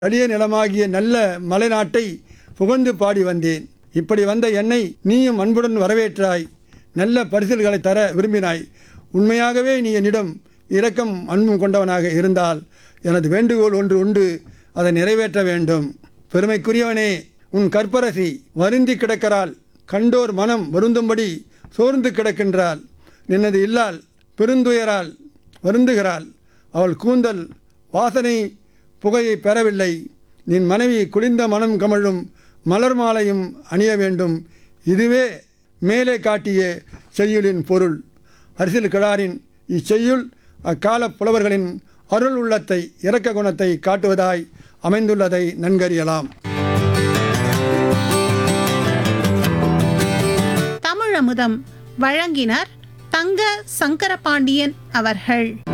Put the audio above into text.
அடிய நிலமாகிய நல்ல மலைநாட்டை புகழ்ந்து பாடி வந்தேன் இப்படி வந்த என்னை நீயும் அன்புடன் வரவேற்றாய் நல்ல பரிசில்களை தர விரும்பினாய் உண்மையாகவே நீ என்னிடம் இரக்கம் அன்பும் கொண்டவனாக இருந்தால் எனது வேண்டுகோள் ஒன்று உண்டு அதை நிறைவேற்ற வேண்டும் பெருமைக்குரியவனே உன் கற்பரசி வருந்தி கிடக்கிறாள் கண்டோர் மனம் வருந்தும்படி சோர்ந்து கிடக்கின்றாள் நின்னது இல்லால் பெருந்துயரால் வருந்துகிறாள் அவள் கூந்தல் வாசனை புகையை பெறவில்லை நின் மனைவி குளிர்ந்த மனம் கமழும் மலர் மாலையும் அணிய வேண்டும் இதுவே மேலே காட்டிய செய்யுளின் பொருள் அரசியல் கிழாரின் இச்செய்யுள் அக்கால புலவர்களின் அருள் உள்ளத்தை இரக்க குணத்தை காட்டுவதாய் அமைந்துள்ளதை நன்கறியலாம் தமிழமுதம் வழங்கினர் தங்க சங்கரபாண்டியன் அவர்கள்